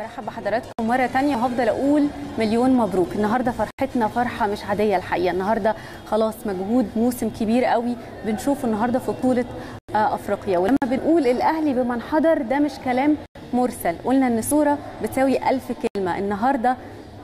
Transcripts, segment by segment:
برحب بحضراتكم مرة تانية وهفضل أقول مليون مبروك النهاردة فرحتنا فرحة مش عادية الحقيقة النهاردة خلاص مجهود موسم كبير قوي بنشوفه النهاردة في بطولة آه، أفريقيا ولما بنقول الأهلي بمن حضر ده مش كلام مرسل قلنا إن صورة بتساوي ألف كلمة النهاردة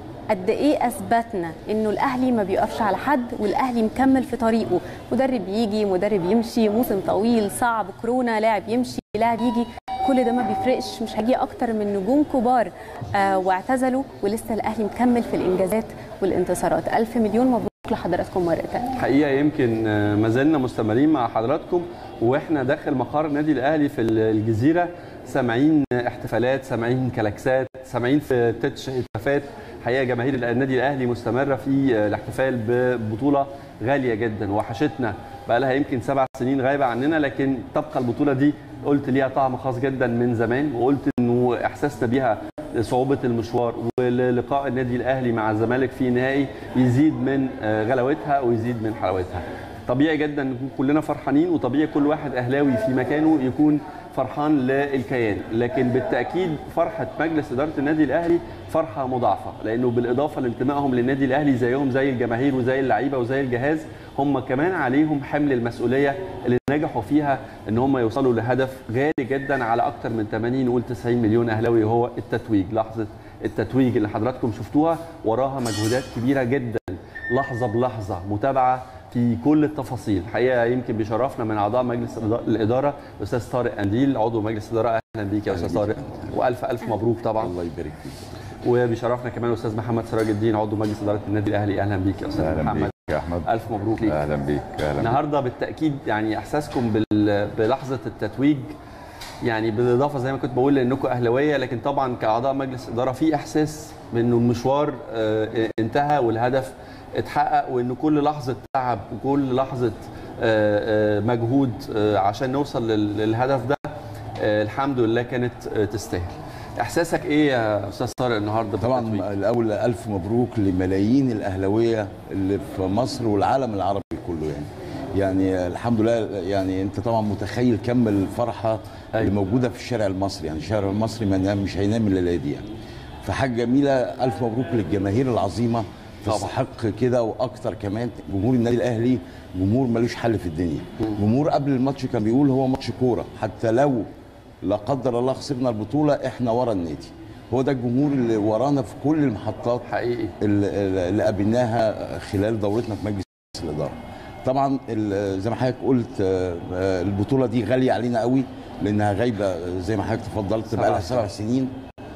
قد ايه اثبتنا انه الاهلي ما بيقفش على حد والاهلي مكمل في طريقه مدرب يجي مدرب يمشي موسم طويل صعب كورونا لاعب يمشي لاعب يجي كل ده ما بيفرقش مش هيجي اكتر من نجوم كبار آه واعتزلوا ولسه الاهلي مكمل في الانجازات والانتصارات الف مليون مبروك لحضراتكم مره ثانيه حقيقه يمكن آه، ما زلنا مستمرين مع حضراتكم واحنا داخل مقر النادي الاهلي في الجزيره سامعين احتفالات سامعين كلاكسات سامعين في تتش هتافات حقيقه جماهير النادي الاهلي مستمره في آه، الاحتفال ببطوله غاليه جدا وحشتنا بقى لها يمكن سبع سنين غايبه عننا لكن تبقى البطوله دي قلت ليها طعم خاص جدا من زمان وقلت انه احساسنا بيها صعوبه المشوار ولقاء النادي الاهلي مع الزمالك في نهائي يزيد من آه، غلاوتها ويزيد من حلاوتها طبيعي جدا نكون كلنا فرحانين وطبيعي كل واحد اهلاوي في مكانه يكون فرحان للكيان لكن بالتاكيد فرحه مجلس اداره النادي الاهلي فرحه مضاعفه لانه بالاضافه لانتمائهم للنادي الاهلي زيهم زي الجماهير وزي اللعيبه وزي الجهاز هم كمان عليهم حمل المسؤوليه اللي نجحوا فيها ان هم يوصلوا لهدف غالي جدا على اكثر من 80 نقول 90 مليون اهلاوي وهو التتويج لحظه التتويج اللي حضراتكم شفتوها وراها مجهودات كبيره جدا لحظه بلحظه متابعه في كل التفاصيل الحقيقه يمكن بيشرفنا من اعضاء مجلس الاداره الاستاذ طارق انديل عضو مجلس الاداره اهلا بيك يا استاذ طارق والف الف مبروك طبعا الله يبارك فيك وبيشرفنا كمان الاستاذ محمد سراج الدين عضو مجلس اداره النادي الاهلي اهلا بيك يا استاذ اهلا محمد بيك يا احمد الف مبروك ليك اهلا بيك اهلا بيك النهارده بالتاكيد يعني احساسكم بال... بلحظه التتويج يعني بالاضافه زي ما كنت بقول لانكم اهلاويه لكن طبعا كاعضاء مجلس اداره في احساس بانه المشوار آه، انتهى والهدف اتحقق وان كل لحظه تعب وكل لحظه آه، آه، مجهود آه، عشان نوصل لل- للهدف ده آه، الحمد لله كانت آه، تستاهل احساسك ايه يا استاذ طارق النهارده طبعا بالتتويج؟ الاول الف مبروك لملايين الاهلاويه اللي في مصر والعالم العربي كله يعني يعني الحمد لله يعني انت طبعا متخيل كم الفرحه اللي أيوة. موجوده في الشارع المصري يعني الشارع المصري ما ينام مش هينام الليله دي يعني فحاجه جميله الف مبروك للجماهير العظيمه طبعا. تستحق كده واكتر كمان جمهور النادي الاهلي جمهور ملوش حل في الدنيا جمهور قبل الماتش كان بيقول هو ماتش كوره حتى لو لا قدر الله خسرنا البطوله احنا ورا النادي هو ده الجمهور اللي ورانا في كل المحطات حقيقي اللي اللي قابلناها خلال دورتنا في مجلس الاداره طبعا ال- زي ما حضرتك قلت آه، آه، البطوله دي غاليه علينا قوي لانها غايبه آه، زي ما حضرتك تفضلت سبع بقى لها سنين. سبع سنين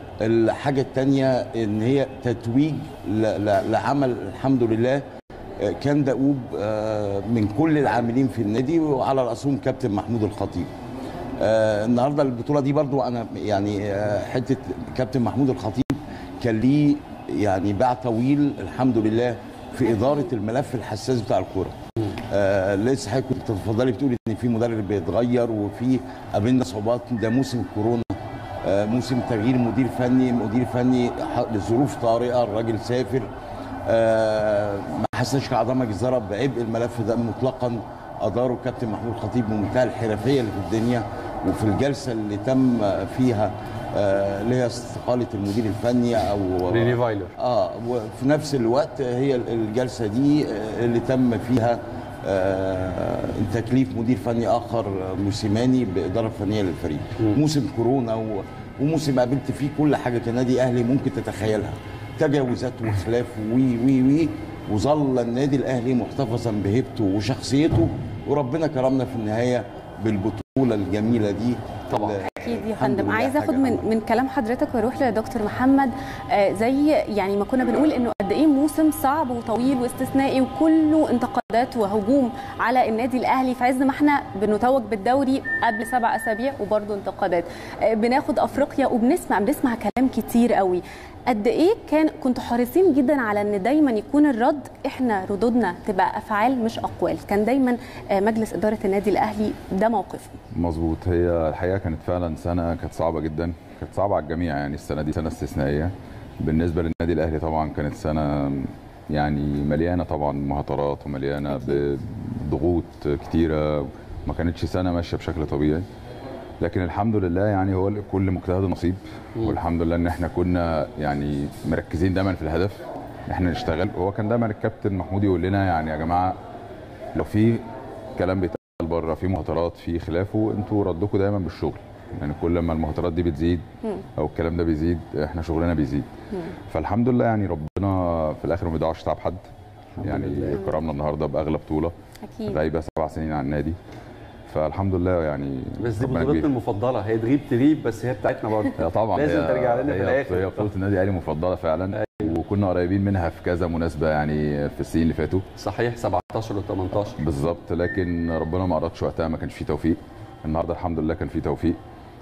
الحاجه الثانيه ان هي تتويج ل- ل- لعمل الحمد لله آه، كان دؤوب آه، من كل العاملين في النادي وعلى راسهم كابتن محمود الخطيب آه، النهارده البطوله دي برضو انا يعني آه، حته كابتن محمود الخطيب كان ليه يعني باع طويل الحمد لله في اداره الملف الحساس بتاع الكوره آه لسه حضرتك كنت بتفضلي بتقولي ان في مدرب بيتغير وفي قابلنا صعوبات ده موسم كورونا آه موسم تغيير مدير فني مدير فني ح- لظروف طارئه الراجل سافر آه ما حسناش كاعضاء مجلس الاداره بعبء الملف ده مطلقا اداره كابتن محمود الخطيب بمنتهى الحرفيه اللي في الدنيا وفي الجلسه اللي تم فيها آه اللي هي استقاله المدير الفني او ريني فايلر اه وفي نفس الوقت هي الجلسه دي آه، اللي تم فيها آه تكليف مدير فني اخر آه، موسيماني باداره فنيه للفريق موسم كورونا و- وموسم قابلت فيه كل حاجه كنادي اهلي ممكن تتخيلها تجاوزات وخلاف وي وي وي وظل النادي الاهلي محتفظا بهيبته وشخصيته وربنا كرمنا في النهايه بالبطوله الجميله دي طبعا. اللي- اكيد يا الحمد فندم لله عايزه اخد حاجة من حلوة. من كلام حضرتك واروح لدكتور محمد آه، زي يعني ما كنا بنقول انه قد ايه موسم صعب وطويل واستثنائي وكله انتقادات وهجوم على النادي الاهلي في عز ما احنا بنتوج بالدوري قبل سبع اسابيع وبرضه انتقادات آه، بناخد افريقيا وبنسمع بنسمع كلام كتير قوي قد ايه كان كنتوا حريصين جدا على ان دايما يكون الرد احنا ردودنا تبقى افعال مش اقوال كان دايما آه، مجلس اداره النادي الاهلي ده موقفه مظبوط هي الحقيقه كانت فعلا سنه كانت صعبه جدا كانت صعبه على الجميع يعني السنه دي سنه استثنائيه بالنسبه للنادي الاهلي طبعا كانت سنه يعني مليانه طبعا مهاترات ومليانه بضغوط كتيره ما كانتش سنه ماشيه بشكل طبيعي لكن الحمد لله يعني هو كل مجتهد نصيب والحمد لله ان احنا كنا يعني مركزين دايما في الهدف ان احنا نشتغل هو كان دايما الكابتن محمود يقول لنا يعني يا جماعه لو في كلام بيتقال بره في مهاترات في خلافه انتوا ردكم دايما بالشغل يعني كل ما المهاترات دي بتزيد او الكلام ده بيزيد احنا شغلنا بيزيد فالحمد لله يعني ربنا في الاخر ما بيضيعش تعب حد يعني كرمنا النهارده باغلى بطوله اكيد غايبه سبع سنين عن النادي فالحمد لله يعني بس دي ربنا بطولتنا كبير. المفضله هي تغيب تغيب بس هي بتاعتنا برضه هي طبعا لازم هي- ترجع لنا في هي- الآخر. هي بطوله النادي الاهلي مفضله فعلا وكنا قريبين منها في كذا مناسبه يعني في السنين اللي فاتوا صحيح 17 و18 بالظبط لكن ربنا ما ارادش وقتها ما كانش فيه توفيق النهارده الحمد لله كان فيه توفيق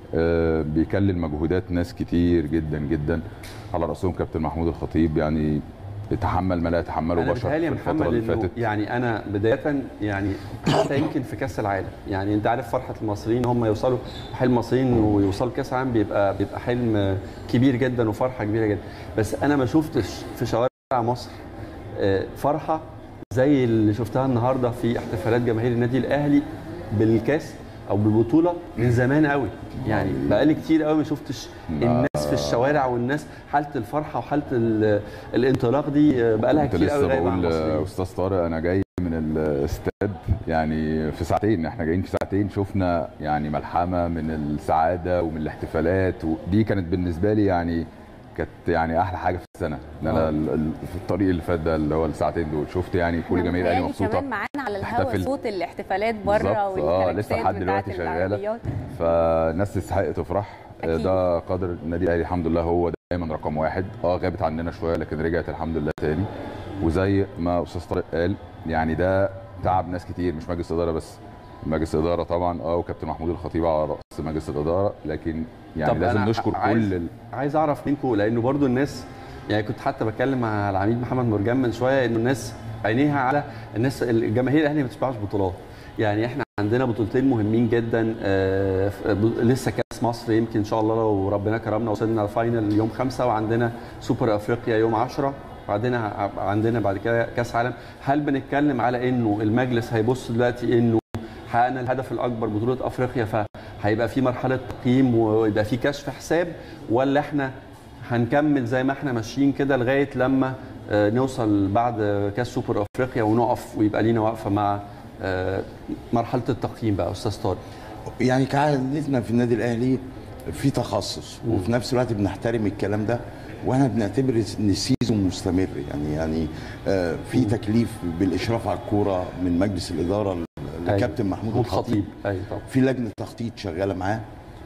آه، بيكلل مجهودات ناس كتير جدا جدا على راسهم كابتن محمود الخطيب يعني اتحمل ما لا يتحمله انا بشر بيتهيألي في يا الفتره محمد اللي انه فاتت يعني انا بدايه يعني حتى يمكن في كاس العالم يعني انت عارف فرحه المصريين هم يوصلوا حلم المصريين ويوصلوا كاس العالم بيبقى بيبقى حلم كبير جدا وفرحه كبيره جدا بس انا ما شفتش في شوارع مصر آه، فرحه زي اللي شفتها النهارده في احتفالات جماهير النادي الاهلي بالكاس او بالبطوله من زمان قوي يعني بقالي كتير قوي ما شفتش الناس في الشوارع والناس حاله الفرحه وحاله ال- الانطلاق دي آه، بقالها كنت كتير قوي لسه غايبه عن بقول المصريين استاذ طارق انا جاي من الاستاد يعني في ساعتين احنا جايين في ساعتين شفنا يعني ملحمه من السعاده ومن الاحتفالات ودي كانت بالنسبه لي يعني كانت يعني احلى حاجه في السنه ان انا آه. ال- ال- في الطريق اللي فات ده اللي هو الساعتين دول شفت يعني كل جماهير الاهلي متهيألي مبسوطه كمان معانا على الهوا تحتفل. صوت الاحتفالات بره بالظبط. آه، والكلاكسات لسه لحد بتاعت دلوقتي شغالة. العربيات. فالناس تستحق تفرح أكيد. ده قدر النادي الاهلي الحمد لله هو دايما رقم واحد اه غابت عننا شويه لكن رجعت الحمد لله تاني وزي ما استاذ طارق قال يعني ده تعب ناس كتير مش مجلس اداره بس مجلس اداره طبعا اه وكابتن محمود الخطيب على راس مجلس الاداره لكن يعني طب لازم أنا نشكر عايز- كل ال... عايز اعرف منكم لانه برضو الناس يعني كنت حتى بتكلم مع العميد محمد مرجان من شويه انه الناس عينيها على الناس الجماهير الاهلي ما بتشبعش بطولات يعني احنا عندنا بطولتين مهمين جدا آه، ف- ب- لسه كاس مصر يمكن ان شاء الله لو ربنا كرمنا وصلنا الفاينل يوم خمسة وعندنا سوبر افريقيا يوم 10 وبعدين ع- عندنا بعد كده كاس عالم هل بنتكلم على انه المجلس هيبص دلوقتي انه حققنا الهدف الاكبر بطوله افريقيا فهيبقى في مرحله تقييم ويبقى في كشف حساب ولا احنا هنكمل زي ما احنا ماشيين كده لغايه لما آه، نوصل بعد كاس سوبر افريقيا ونقف ويبقى لينا وقفه مع آه، مرحله التقييم بقى استاذ طارق يعني كعادتنا في النادي الاهلي في تخصص وفي نفس الوقت بنحترم الكلام ده واحنا بنعتبر ان السيزون مستمر يعني يعني آه، في تكليف بالاشراف على الكوره من مجلس الاداره لكابتن محمود الخطيب ايوه طبعا في لجنه تخطيط شغاله معاه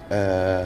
آه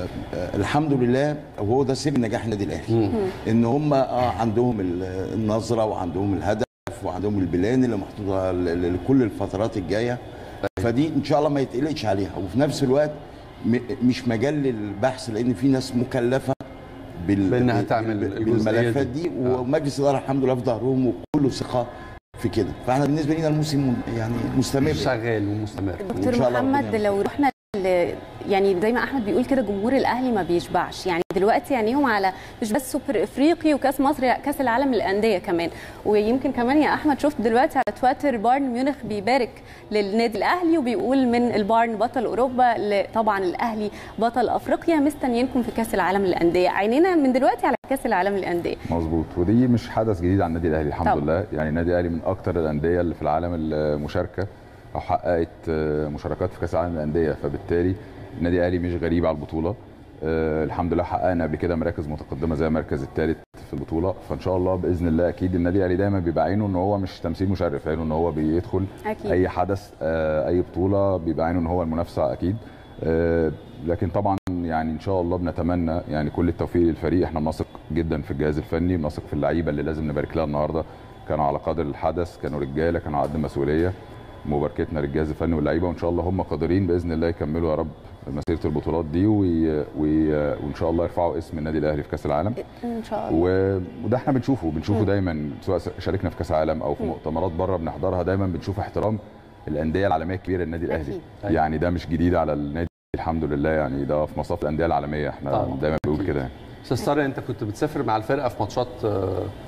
آه الحمد لله وهو ده سر نجاح النادي الاهلي ان هم آه عندهم ال- النظره وعندهم الهدف وعندهم البلان اللي محطوطه ل- ل- لكل الفترات الجايه فدي ان شاء الله ما يتقلقش عليها وفي نفس الوقت م- مش مجال للبحث لان في ناس مكلفه بال بإنها بال- تعمل بال- الجزئية بالملفات دي. دي آه. ومجلس الاداره الحمد لله في ظهرهم وكله ثقه في كده فاحنا بالنسبه لنا الموسم يعني مستمر شغال ومستمر إن دكتور شاء الله محمد ربنا لو رحنا ل- يعني زي ما احمد بيقول كده جمهور الاهلي ما بيشبعش يعني دلوقتي عينيهم على مش بس سوبر افريقي وكاس مصر لا كاس العالم للانديه كمان ويمكن كمان يا احمد شفت دلوقتي على تويتر بايرن ميونخ بيبارك للنادي الاهلي وبيقول من البايرن بطل اوروبا ل- طبعا الاهلي بطل افريقيا مستنيينكم في كاس العالم للانديه عينينا من دلوقتي على كاس العالم للانديه مظبوط ودي مش حدث جديد على النادي الاهلي الحمد طبعا. لله يعني النادي الاهلي من اكتر الانديه اللي في العالم المشاركه او حققت آه، مشاركات في كاس العالم للانديه فبالتالي النادي الاهلي مش غريب على البطوله آه، الحمد لله حققنا قبل كده مراكز متقدمه زي المركز الثالث في البطوله فان شاء الله باذن الله اكيد النادي الاهلي دايما بيبقى عينه ان هو مش تمثيل مشرف عينه ان هو بيدخل أكيد. اي حدث آه، اي بطوله بيبقى عينه ان هو المنافسه اكيد آه، لكن طبعا يعني ان شاء الله بنتمنى يعني كل التوفيق للفريق احنا بنثق جدا في الجهاز الفني بنثق في اللعيبه اللي لازم نبارك لها النهارده كانوا على قدر الحدث كانوا رجاله كانوا على قد المسؤوليه مباركتنا للجهاز الفني واللعيبه وان شاء الله هم قادرين باذن الله يكملوا يا رب مسيره البطولات دي وي... وي... وان شاء الله يرفعوا اسم النادي الاهلي في كاس العالم ان شاء الله و... وده احنا بنشوفه بنشوفه دايما سواء شاركنا في كاس عالم او في مؤتمرات بره بنحضرها دايما بنشوف احترام الانديه العالميه الكبيره للنادي الاهلي أكيد. يعني ده مش جديد على النادي الحمد لله يعني ده في مصاف الانديه العالميه احنا طبعا. دايما بنقول أكيد. كده يعني. استاذ طارق انت كنت بتسافر مع الفرقه في ماتشات آه،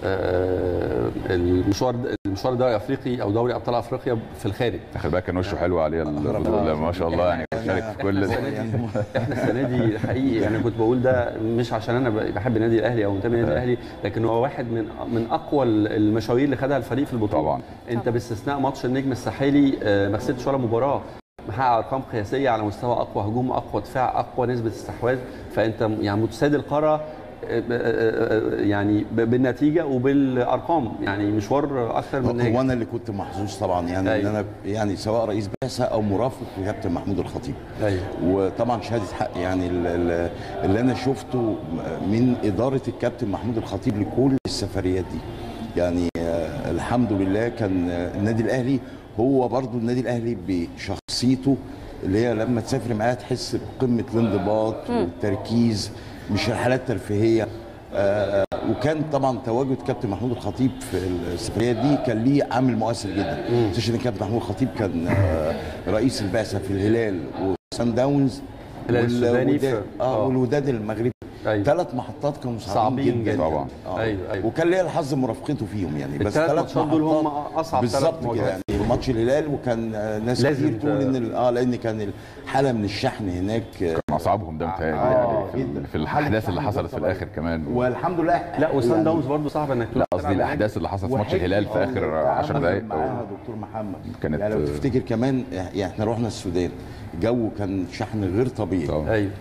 آه، المشوار المشوار دوري افريقي او دوري ابطال افريقيا في الخارج خلي بالك كان وشه حلو عليه البطوله ما شاء الله يعني كان شارك في كل احنا السنه دي حقيقي انا كنت بقول ده مش عشان انا بحب النادي الاهلي او منتمي للنادي الاهلي لكن هو واحد من من اقوى المشاوير اللي خدها الفريق في البطوله طبعا. انت باستثناء ماتش النجم الساحلي آه، ما خسرتش ولا مباراه محقق ارقام قياسيه على مستوى اقوى هجوم اقوى دفاع اقوى نسبه استحواذ فانت يعني متسيد القاره آه، آه، آه، يعني ب- بالنتيجه وبالارقام يعني مشوار اكثر من هو ناجح انا اللي كنت محظوظ طبعا يعني ان أيوة. انا يعني سواء رئيس بعثه او مرافق لكابتن محمود الخطيب ايوه وطبعا شهاده حق يعني ال- ال- اللي انا شفته من اداره الكابتن محمود الخطيب لكل السفريات دي يعني آه، الحمد لله كان آه، النادي الاهلي هو برضو النادي الاهلي بشخصيته اللي هي لما تسافر معاه تحس بقمه الانضباط والتركيز مش رحلات ترفيهيه آه، وكان طبعا تواجد كابتن محمود الخطيب في السفريات دي كان ليه عامل مؤثر جدا خصوصا ان كابتن محمود الخطيب كان آه، رئيس البعثه في الهلال وسان داونز الهلال السوداني والوداد- في- اه آه. والوداد المغربي أيوة. ثلاث محطات كانوا صعبين, صعبين جدا جدا. طبعا. آه. أيوة، أيوة. وكان ليا الحظ مرافقته فيهم يعني بس الثلاث ثلاث ماتشات دول هم محطات أصعب ثلاث بالظبط كده مواجهات. يعني ماتش الهلال وكان آه، ناس لازم كتير تقول ت- ان ال- اه لان كان الحاله من الشحن هناك آه، كان اصعبهم ده متهيألي آه، يعني في, جدا. في الاحداث اللي حصلت في الاخر كمان والحمد لله لا وسان يعني داونز برضه صعب انك لا تلعب قصدي هناك. الاحداث اللي حصلت في ماتش وحكي- الهلال في آه، اخر التعامل 10 دقائق معاها دكتور محمد كانت- يعني لو تفتكر كمان يعني احنا رحنا السودان الجو كان شحن غير طبيعي طبعا. ايوه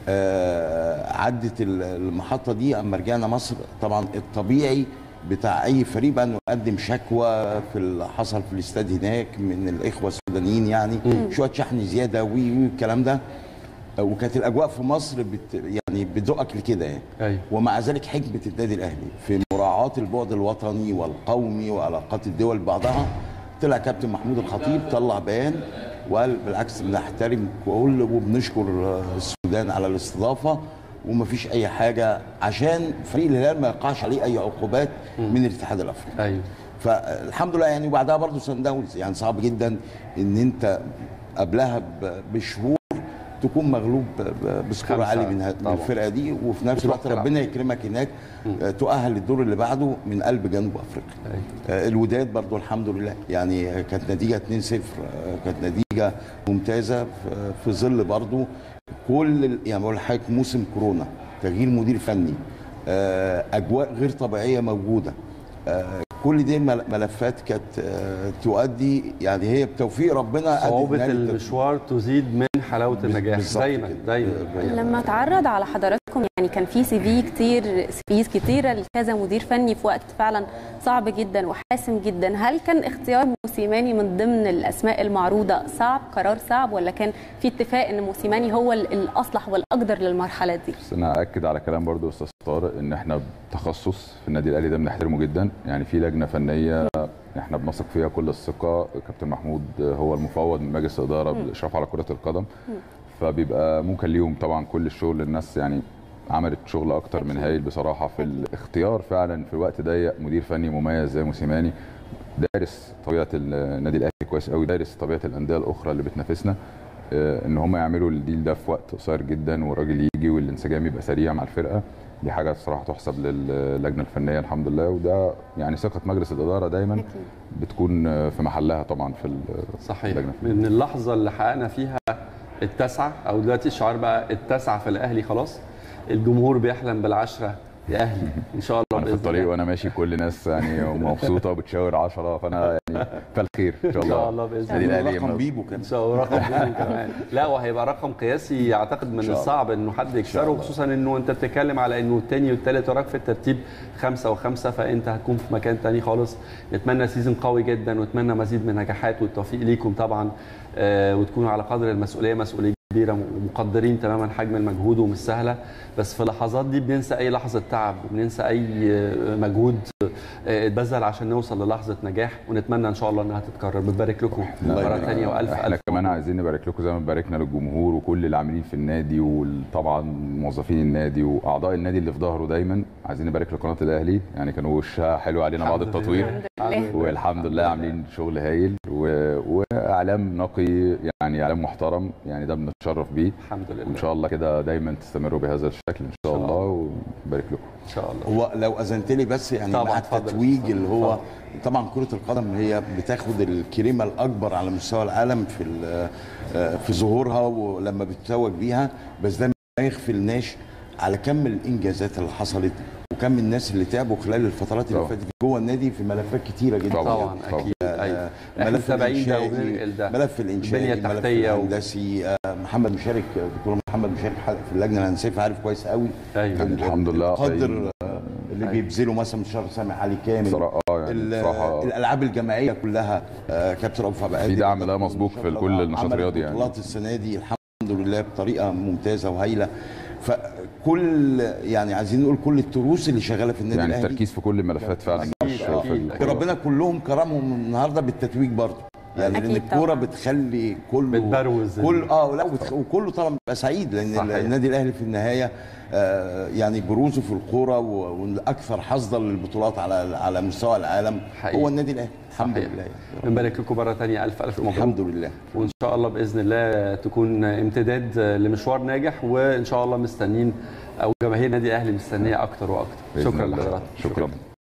آه عدت ال- المحطه دي اما رجعنا مصر طبعا الطبيعي بتاع اي فريق بقى انه يقدم شكوى في اللي حصل في الاستاد هناك من الاخوه السودانيين يعني شويه شحن زياده وي وي الكلام ده آه، وكانت الاجواء في مصر بت يعني بتزقك لكده يعني أيوة. ومع ذلك حكمه النادي الاهلي في مراعاه البعد الوطني والقومي وعلاقات الدول ببعضها طلع كابتن محمود الخطيب طلع بيان وقال بالعكس بنحترم كل وبنشكر آه، السودان على الاستضافه ومفيش اي حاجه عشان فريق الهلال ما يقعش عليه اي عقوبات من الاتحاد الافريقي ايوه فالحمد لله يعني وبعدها برضه سان داونز يعني صعب جدا ان انت قبلها ب- بشهور تكون مغلوب ب- ب- بسكور خمسة عالي من ه- من طبعا. الفرقه دي وفي نفس الوقت تلعب. ربنا يكرمك هناك آه، تؤهل للدور اللي بعده من قلب جنوب افريقيا أيوة. آه، الوداد برضو الحمد لله يعني آه، كانت نتيجه 2-0 آه، كانت نتيجه ممتازه في- في ظل برضو كل ال- يعني بقول لحضرتك موسم كورونا تغيير مدير فني آه، اجواء غير طبيعيه موجوده آه، كل دي مل- ملفات كانت آه، تؤدي يعني هي بتوفيق ربنا أدت صعوبة نهاية التوفيق. المشوار تزيد من حلاوة النجاح بالظبط دايما كده. دايما لما اتعرض على حضراتكم يعني كان في سي في كتير سي في كتيره لكذا مدير فني في وقت فعلا صعب جدا وحاسم جدا هل كان اختيار موسيماني من ضمن الاسماء المعروضه صعب قرار صعب ولا كان في اتفاق ان موسيماني هو ال- الاصلح والاقدر للمرحله دي بس انا اكد على كلام برضو استاذ طارق ان احنا تخصص في النادي الاهلي ده بنحترمه جدا يعني في لجنه فنيه احنا بنثق فيها كل الثقه كابتن محمود هو المفوض من مجلس الاداره بالاشراف على كره القدم فبيبقى ممكن ليهم طبعا كل الشغل الناس يعني عملت شغل اكتر من هايل بصراحه في الاختيار فعلا في الوقت ضيق مدير فني مميز زي موسيماني دارس طبيعه النادي الاهلي كويس قوي دارس طبيعه الانديه الاخرى اللي بتنافسنا آه، ان هم يعملوا الديل ده في وقت قصير جدا والراجل يجي والانسجام يبقى سريع مع الفرقه دي حاجه الصراحه تحسب للجنه الفنيه الحمد لله وده يعني ثقه مجلس الاداره دايما أكيد. بتكون آه، في محلها طبعا في ال- صحيح اللجنه الفنيه من اللحظة اللي حققنا فيها التاسعة أو دلوقتي الشعار بقى التاسعة في الأهلي خلاص الجمهور بيحلم بالعشرة يا أهلي إن شاء الله انا في بإذن الطريق الله. وانا ماشي كل الناس يعني مبسوطه وبتشاور 10 فانا يعني فالخير ان شاء إن الله شاء الله بإذن النادي الله الاهلي رقم يمنع- بيبو كان ان شاء الله رقم بيهم كمان لا وهيبقى رقم قياسي اعتقد من شاء الله. الصعب انه حد يكسره خصوصا انه انت بتتكلم على انه الثاني والثالث وراك في الترتيب خمسه وخمسه فانت هتكون في مكان ثاني خالص نتمنى سيزون قوي جدا ونتمنى مزيد من النجاحات والتوفيق ليكم طبعا آه وتكونوا على قدر المسؤوليه مسؤوليه كبيره ومقدرين تماما حجم المجهود ومش سهله بس في اللحظات دي بننسى اي لحظه تعب وبننسى اي آه، مجهود آه، اتبذل عشان نوصل للحظه نجاح ونتمنى ان شاء الله انها تتكرر بنبارك لكم الله مره يبارك ثانيه والف احنا الف كمان عايزين نبارك لكم زي ما باركنا للجمهور وكل العاملين في النادي وطبعا موظفين النادي واعضاء النادي اللي في ظهره دايما عايزين نبارك لقناه الاهلي يعني كانوا وشها حلو علينا بعد الحمد التطوير لله. لله. والحمد لله عاملين شغل هايل و... واعلام نقي يعني يعني اعلام محترم يعني ده بنتشرف بيه الحمد لله وان شاء الله كده دايما تستمروا بهذا الشكل ان شاء شاء الله وبارك لكم ان شاء الله هو لو اذنت لي بس يعني طبعاً، مع اتفضل. التتويج اللي هو اتفضل. طبعا كرة القدم هي بتاخد الكريمة الأكبر على مستوى العالم في ال- آه، في ظهورها ولما بتتوج بيها بس ده ما يغفلناش على كم الإنجازات اللي حصلت وكم الناس اللي تعبوا خلال الفترات اللي طبعاً. فاتت جوه النادي في ملفات كتيرة جدا طبعاً. طبعا اكيد ايوه احنا ملف متابعين ده الإنشائي، وبننقل ده ملف الانشائي البنية ملف التحتية و- الهندسي آه، محمد مشارك دكتور محمد مشارك في اللجنه الهندسيه عارف كويس قوي ايوه يعني الحمد لله قدر آه، اللي أيوة. بيبذله مثلا مستشار سامح علي كامل بصراحه اه يعني ال- بصراحه الالعاب الجماعيه كلها آه، كابتن ابو فؤاد في دعم لا مسبوق في كل النشاط عمل الرياضي يعني. بطولات السنه دي الحمد لله بطريقه ممتازه وهايله فكل يعني عايزين نقول كل التروس اللي شغاله في النادي يعني الاهلي التركيز في كل الملفات فعلا أكيد، مش في أكيد، ال- أكيد. ربنا كلهم كرمهم النهارده بالتتويج برضه يعني أكيد لان الكوره طبعاً. بتخلي كله بتبروز كل اه لا وبتخ... وكله طبعا بيبقى سعيد لان صحيح. النادي الاهلي في النهايه آه يعني بروزه في الكوره و- والاكثر حظا للبطولات على على مستوى العالم حقيقي. هو النادي الاهلي الحمد صحيح. لله بنبارك لكم مره ثانيه الف الف مبروك الحمد لله وان شاء الله باذن الله تكون امتداد لمشوار ناجح وان شاء الله مستنيين او جماهير النادي الاهلي مستنيه اكتر واكتر بإذن شكرا الله. لحضرتك شكرا